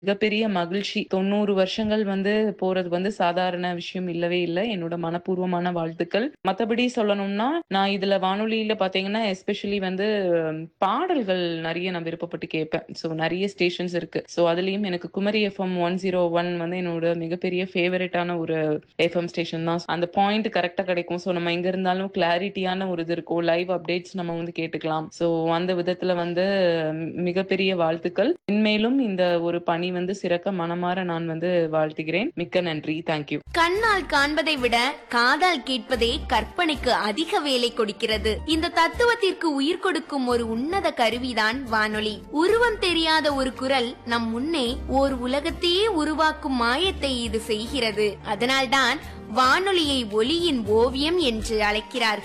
மிகப்பெரிய மகிழ்ச்சி. 90 வருஷங்கள் வந்து போறது வந்து சாதாரண விஷயம் இல்லவே இல்ல. என்னோட மனப்பூர்வமான வாழ்த்துக்கள். மத்தபடி சொல்லணும்னா, நான் இதுல வானொலியில பார்த்தீங்கன்னா, எஸ்பெஷலி வந்து பாடல்கள் நெறைய நான் விருப்பப்பட்டு கேட்பேன். ஸோ நெறைய ஸ்டேஷன்ஸ் இருக்கு. ஸோ அதுலயும் எனக்கு குமரி எஃப்எம் 101 வந்து என்னோட மிகப்பெரிய ஃபேவரைட்டான ஒரு எஃப்எம் ஸ்டேஷன் தான். அந்த பாயிண்ட் கரெக்ட்டா கிடைக்கும். ஸோ நம்ம எங்க இருந்தாலும் கிளாரிட்டியான ஒரு இது இருக்கும். லைவ் அப்டேட்ஸ் நம்ம வந்து கேட்டுக்கலாம். ஸோ அந்த விதத்துல வந்து மிகப்பெரிய வாழ்த்துக்கள். மென்மேலும் இந்த ஒரு பணி வந்து சிறக்க மனமார நான் வந்து வாழ்த்துகிறேன். மிக்க நன்றி. Thank you. கண்ணால் காண்பதை விட காதால் கேட்பதே கற்பனைக்கு அதிக வேலை கொடுக்கிறது இந்த தத்துவத்திற்கு உயிர் கொடுக்கும் ஒரு உன்னத கருவிதான் வானொலி உருவம் தெரியாத ஒரு குரல் நம் முன்னே ஓர் உலகத்தையே உருவாக்கும் மாயத்தை இது செய்கிறது அதனால்தான் வானொலியை ஒலியின் ஓவியம் என்று அழைக்கிறார்கள்